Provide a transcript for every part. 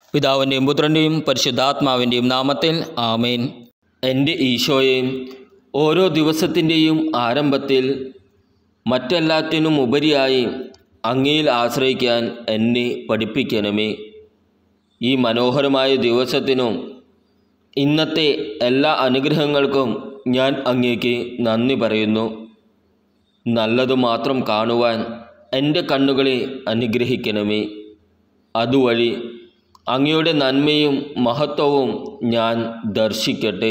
പിതാവിൻ്റെയും പുത്രൻ്റെയും പരിശുദ്ധാത്മാവിൻ്റെയും നാമത്തിൽ ആമേൻ എൻ്റെ ഈശോയെ ഓരോ ദിവസത്തിൻ്റെയും ആരംഭത്തിൽ മറ്റെല്ലാറ്റിനും ഉപരിയായി അങ്ങയിൽ ആശ്രയിക്കാൻ എന്നെ പഠിപ്പിക്കണമേ ഈ മനോഹരമായ ദിവസത്തിനും ഇന്നത്തെ എല്ലാ അനുഗ്രഹങ്ങൾക്കും ഞാൻ അങ്ങേക്ക് നന്ദി പറയുന്നു നല്ലത് മാത്രം കാണുവാൻ എൻ്റെ കണ്ണുകളെ അനുഗ്രഹിക്കണമേ അതുവഴി അങ്ങയുടെ നന്മയും മഹത്വവും ഞാൻ ദർശിക്കട്ടെ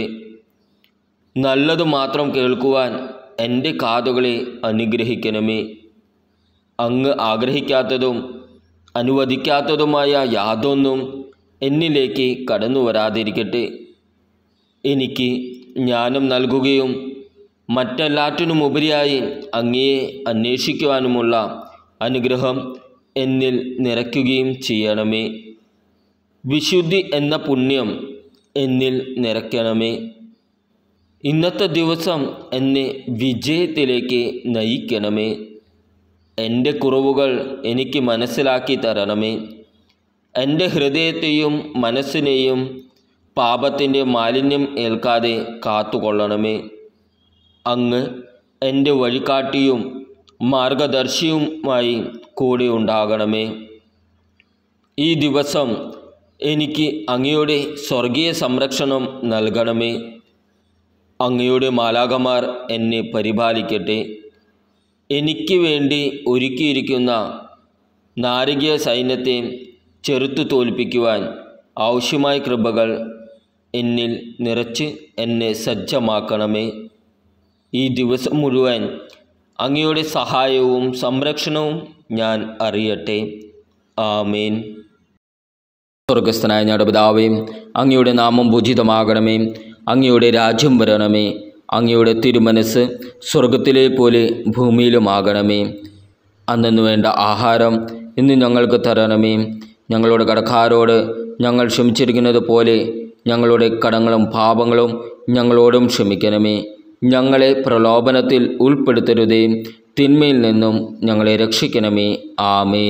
നല്ലത് മാത്രം കേൾക്കുവാൻ എൻ്റെ കാതുകളെ അനുഗ്രഹിക്കണമേ അങ്ങ് ആഗ്രഹിക്കാത്തതും അനുവദിക്കാത്തതുമായ യാതൊന്നും എന്നിലേക്ക് കടന്നു വരാതിരിക്കട്ടെ എനിക്ക് ജ്ഞാനം നൽകുകയും മറ്റെല്ലാറ്റിനുമുപരിയായി അങ്ങയെ അന്വേഷിക്കുവാനുമുള്ള അനുഗ്രഹം എന്നിൽ നിറയ്ക്കുകയും ചെയ്യണമേ വിശുദ്ധി എന്ന പുണ്യം എന്നിൽ നിറയ്ക്കണമേ ഇന്നത്തെ ദിവസം എന്നെ വിജയത്തിലേക്ക് നയിക്കണമേ എൻ്റെ കുറവുകൾ എനിക്ക് മനസ്സിലാക്കി തരണമേ എൻ്റെ ഹൃദയത്തെയും മനസ്സിനെയും പാപത്തിൻ്റെ മാലിന്യം ഏൽക്കാതെ കാത്തുകൊള്ളണമേ അങ്ങ് എൻ്റെ വഴികാട്ടിയും മാർഗദർശിയുമായി കൂടെ ഉണ്ടാകണമേ ഈ ദിവസം എനിക്ക് അങ്ങയുടെ സ്വർഗീയ സംരക്ഷണം നൽകണമേ അങ്ങയുടെ മാലാകമാർ എന്നെ പരിപാലിക്കട്ടെ എനിക്ക് വേണ്ടി ഒരുക്കിയിരിക്കുന്ന നാരകീയ സൈന്യത്തെ ചെറുത്തു തോൽപ്പിക്കുവാൻ ആവശ്യമായ കൃപകൾ എന്നിൽ നിറച്ച് എന്നെ സജ്ജമാക്കണമേ ഈ ദിവസം മുഴുവൻ അങ്ങയുടെ സഹായവും സംരക്ഷണവും ഞാൻ അറിയട്ടെ ആമേൻ സ്വർഗസ്ഥനായ ഞങ്ങളുടെ പിതാവേ അങ്ങയുടെ നാമം പൂജിതമാകണമേ അങ്ങയുടെ രാജ്യം വരണമേ അങ്ങയുടെ തിരുമനസ് സ്വർഗത്തിലെ പോലെ ഭൂമിയിലുമാകണമേ അന്നു വേണ്ട ആഹാരം ഇന്ന് ഞങ്ങൾക്ക് തരണമേ ഞങ്ങളുടെ കടക്കാരോട് ഞങ്ങൾ ക്ഷമിച്ചിരിക്കുന്നത് പോലെ ഞങ്ങളുടെ കടങ്ങളും പാപങ്ങളും ഞങ്ങളോടും ക്ഷമിക്കണമേ ഞങ്ങളെ പ്രലോഭനത്തിൽ ഉൾപ്പെടുത്തരുതേ തിന്മയിൽ നിന്നും ഞങ്ങളെ രക്ഷിക്കണമേ ആമേൻ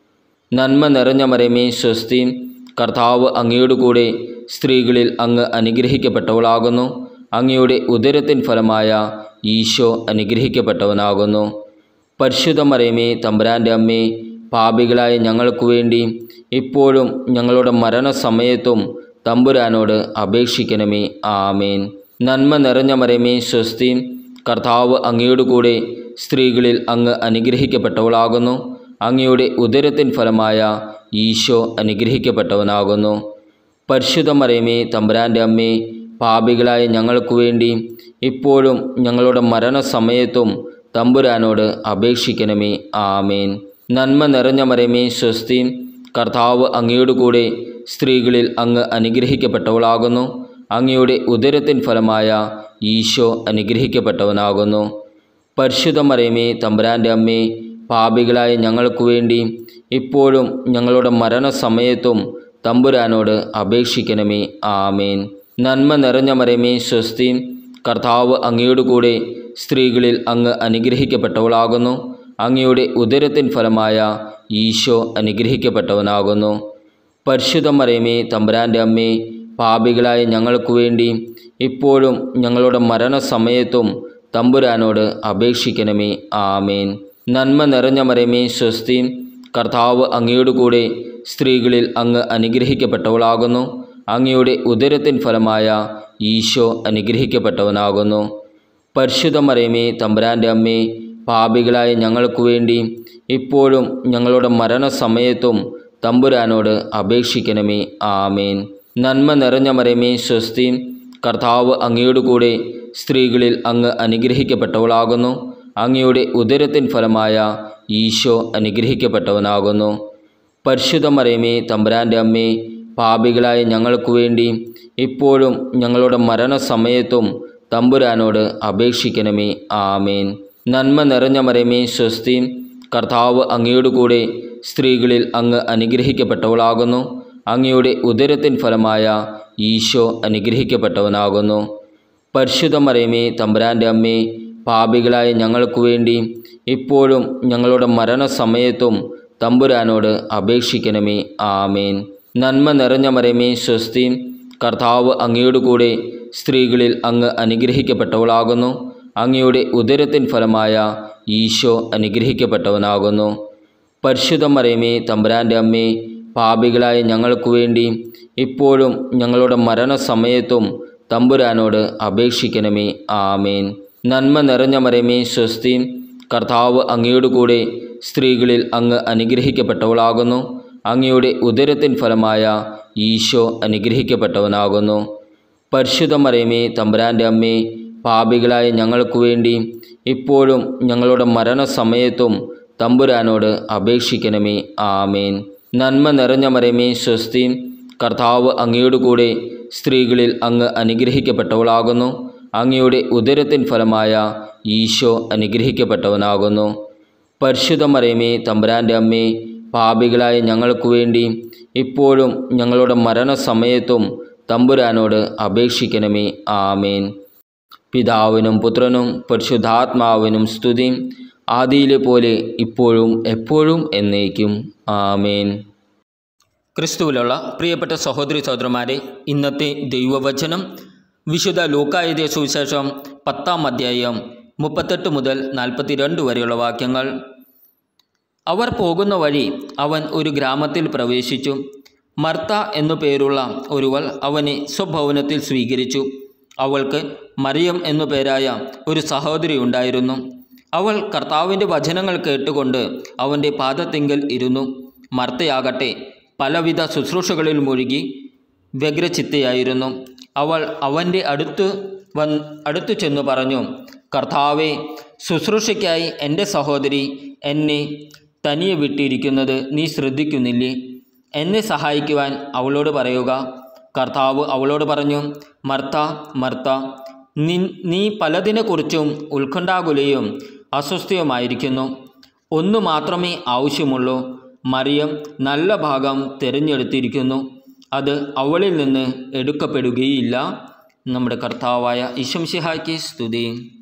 നന്മ നിറഞ്ഞ മരമേ സ്വസ്തി കർത്താവ് അങ്ങയുടെ കൂടെ സ്ത്രീകളിൽ അങ്ങ് അനുഗ്രഹിക്കപ്പെട്ടവളാകുന്നു അങ്ങയുടെ ഉദരത്തിൻ ഫലമായ ഈശോ അനുഗ്രഹിക്കപ്പെട്ടവനാകുന്നു പരിശുദ്ധ മരമേ തമ്പുരാൻ്റെ അമ്മേ പാപികളായ ഞങ്ങൾക്ക് വേണ്ടി ഇപ്പോഴും ഞങ്ങളുടെ മരണസമയത്തും തമ്പുരാനോട് അപേക്ഷിക്കണമേ ആമേൻ നന്മ നിറഞ്ഞ മരമേ സ്വസ്തി കർത്താവ് അങ്ങയുടെ കൂടെ സ്ത്രീകളിൽ അങ്ങ് അനുഗ്രഹിക്കപ്പെട്ടവളാകുന്നു അങ്ങയുടെ ഉദരത്തിൻ ഫലമായ ഈശോ അനുഗ്രഹിക്കപ്പെട്ടവനാകുന്നു പരിശുദ്ധ മരമേ തമ്പുരാൻ്റെ അമ്മേ പാപികളായ ഞങ്ങൾക്ക് വേണ്ടി ഇപ്പോഴും ഞങ്ങളുടെ മരണസമയത്തും തമ്പുരാനോട് അപേക്ഷിക്കണമേ ആമേൻ നന്മ നിറഞ്ഞ മരമേ സ്വസ്തി കർത്താവ് അങ്ങയുടെ കൂടെ സ്ത്രീകളിൽ അങ്ങ് അനുഗ്രഹിക്കപ്പെട്ടവളാകുന്നു അങ്ങയുടെ ഉദരത്തിൻ ഫലമായ ഈശോ അനുഗ്രഹിക്കപ്പെട്ടവനാകുന്നു പരിശുദ്ധ മരമേ തമ്പുരാൻ്റെ അമ്മേ പാപികളായ ഞങ്ങൾക്ക് വേണ്ടി ഇപ്പോഴും ഞങ്ങളുടെ മരണസമയത്തും തമ്പുരാനോട് അപേക്ഷിക്കണമേ ആമേൻ നന്മ നിറഞ്ഞ മരമേ സ്വസ്തി കർത്താവ് അങ്ങയുടെ കൂടെ സ്ത്രീകളിൽ അങ്ങ് അനുഗ്രഹിക്കപ്പെട്ടവളാകുന്നു അങ്ങയുടെ ഉദരത്തിൻ ഫലമായ ഈശോ അനുഗ്രഹിക്കപ്പെട്ടവനാകുന്നു പരിശുദ്ധ മരമേ തമ്പുരാൻ്റെ അമ്മേ പാപികളായ ഞങ്ങൾക്ക് വേണ്ടി ഇപ്പോഴും ഞങ്ങളുടെ മരണസമയത്തും തമ്പുരാനോട് അപേക്ഷിക്കണമേ ആമേൻ നന്മ നിറഞ്ഞ മരമേ സ്വസ്തി കർത്താവ് അങ്ങയുടെ കൂടെ സ്ത്രീകളിൽ അങ്ങ് അനുഗ്രഹിക്കപ്പെട്ടവളാകുന്നു അങ്ങയുടെ ഉദരത്തിൻ ഫലമായ ഈശോ അനുഗ്രഹിക്കപ്പെട്ടവനാകുന്നു പരിശുദ്ധ മരമേ തമ്പുരാൻ്റെ അമ്മേ പാപികളായ ഞങ്ങൾക്ക് വേണ്ടി ഇപ്പോഴും ഞങ്ങളുടെ മരണസമയത്തും തമ്പുരാനോട് അപേക്ഷിക്കണമേ ആമേൻ നന്മ നിറഞ്ഞ മരമേ സ്വസ്തി കർത്താവ് അങ്ങയുടെ കൂടെ സ്ത്രീകളിൽ അങ്ങ് അനുഗ്രഹിക്കപ്പെട്ടവളാകുന്നു അങ്ങയുടെ ഉദരത്തിൻ ഫലമായ ഈശോ അനുഗ്രഹിക്കപ്പെട്ടവനാകുന്നു പരിശുദ്ധ മരമേ തമ്പുരാൻ്റെ അമ്മേ പാപികളായ ഞങ്ങൾക്ക് വേണ്ടി ഇപ്പോഴും ഞങ്ങളുടെ മരണസമയത്തും തമ്പുരാനോട് അപേക്ഷിക്കണമേ ആമേൻ നന്മ നിറഞ്ഞ മരമേ സ്വസ്തി കർത്താവ് അങ്ങയുടെ കൂടെ സ്ത്രീകളിൽ അങ്ങ് അനുഗ്രഹിക്കപ്പെട്ടവളാകുന്നു അങ്ങയുടെ ഉദരത്തിൻ ഫലമായ ഈശോ അനുഗ്രഹിക്കപ്പെട്ടവനാകുന്നു പരിശുദ്ധ മരമേ തമ്പുരാൻ്റെ അമ്മേ പാപികളായ ഞങ്ങൾക്ക് വേണ്ടി ഇപ്പോഴും ഞങ്ങളുടെ മരണസമയത്തും തമ്പുരാനോട് അപേക്ഷിക്കണമേ ആമേൻ നന്മ നിറഞ്ഞ മരമേ സ്വസ്തി കർത്താവ് അങ്ങയോട് കൂടെ സ്ത്രീകളിൽ അങ്ങ് അനുഗ്രഹിക്കപ്പെട്ടവളാകുന്നു അങ്ങയുടെ ഉദരത്തിൻ ഫലമായ ഈശോ അനുഗ്രഹിക്കപ്പെട്ടവനാകുന്നു പരിശുദ്ധ മറിയമേ തമ്പുരാൻ്റെ അമ്മേ പാപികളായ ഞങ്ങൾക്ക് വേണ്ടി ഇപ്പോഴും ഞങ്ങളുടെ മരണസമയത്തും തമ്പുരാനോട് അപേക്ഷിക്കണമേ ആമേൻ നന്മ നിറഞ്ഞ മറിയമേ സ്വസ്തി കർത്താവ് അങ്ങയോട് കൂടെ സ്ത്രീകളിൽ അങ്ങ് അനുഗ്രഹിക്കപ്പെട്ടവളാകുന്നു അങ്ങയുടെ ഉദരത്തിൻ ഫലമായ ഈശോ അനുഗ്രഹിക്കപ്പെട്ടവനാകുന്നു പരിശുദ്ധ മറിയമേ തമ്പുരാൻ്റെ അമ്മേ പാപികളായ ഞങ്ങൾക്ക് വേണ്ടി ഇപ്പോഴും ഞങ്ങളുടെ മരണസമയത്തും തമ്പുരാനോട് അപേക്ഷിക്കണമേ ആമേൻ നന്മ നിറഞ്ഞ മറിയമേ സ്വസ്തി കർത്താവ് അങ്ങയോട് കൂടെ സ്ത്രീകളിൽ അങ്ങ് അനുഗ്രഹിക്കപ്പെട്ടവളാകുന്നു അങ്ങയുടെ ഉദരത്തിൻ ഫലമായ ഈശോ അനുഗ്രഹിക്കപ്പെട്ടവനാകുന്നു പരിശുദ്ധ മറിയമേ തമ്പുരാൻ്റെ അമ്മേ പാപികളായ ഞങ്ങൾക്ക് വേണ്ടി ഇപ്പോഴും ഞങ്ങളുടെ മരണസമയത്തും തമ്പുരാനോട് അപേക്ഷിക്കണമേ ആമേൻ പിതാവിനും പുത്രനും പരിശുദ്ധാത്മാവിനും സ്തുതി ആദിയിലെ പോലെ ഇപ്പോഴും എപ്പോഴും എന്നേക്കും ആമേൻ ക്രിസ്തുവിലുള്ള പ്രിയപ്പെട്ട സഹോദരി സഹോദരന്മാരെ ഇന്നത്തെ ദൈവവചനം വിശുദ്ധ ലൂക്കായുധ സുവിശേഷം പത്താം അധ്യായം മുപ്പത്തെട്ട് മുതൽ നാൽപ്പത്തിരണ്ട് വരെയുള്ള വാക്യങ്ങൾ അവർ പോകുന്ന വഴി അവൻ ഒരു ഗ്രാമത്തിൽ പ്രവേശിച്ചു മർത്ത എന്നു പേരുള്ള ഒരുവൾ അവനെ സ്വഭവനത്തിൽ സ്വീകരിച്ചു അവൾക്ക് മറിയം എന്നു പേരായ ഒരു സഹോദരി ഉണ്ടായിരുന്നു അവൾ കർത്താവിൻ്റെ വചനങ്ങൾ കേട്ടുകൊണ്ട് അവൻ്റെ പാദത്തിങ്കൽ ഇരുന്നു മർത്തയാകട്ടെ പലവിധ ശുശ്രൂഷകളിൽ മുഴുകി വ്യഗ്രചിത്തയായിരുന്നു അവൾ അവൻ്റെ അടുത്ത് വൻ അടുത്തു ചെന്നു പറഞ്ഞു കർത്താവെ ശുശ്രൂഷയ്ക്കായി എൻ്റെ സഹോദരി എന്നെ തനിയെ വിട്ടിരിക്കുന്നത് നീ ശ്രദ്ധിക്കുന്നില്ലേ എന്നെ സഹായിക്കുവാൻ അവളോട് പറയുക കർത്താവ് അവളോട് പറഞ്ഞു മർത്ത മർത്ത നി നീ പലതിനെക്കുറിച്ചും ഉത്കണ്ഠാകുലയും അസ്വസ്ഥയുമായിരിക്കുന്നു ഒന്നു മാത്രമേ ആവശ്യമുള്ളൂ മറിയം നല്ല ഭാഗം തിരഞ്ഞെടുത്തിരിക്കുന്നു അത് അവളിൽ നിന്ന് എടുക്കപ്പെടുകയില്ല നമ്മുടെ കർത്താവായ ഇശംഷിഹായ്ക്ക് സ്തുതി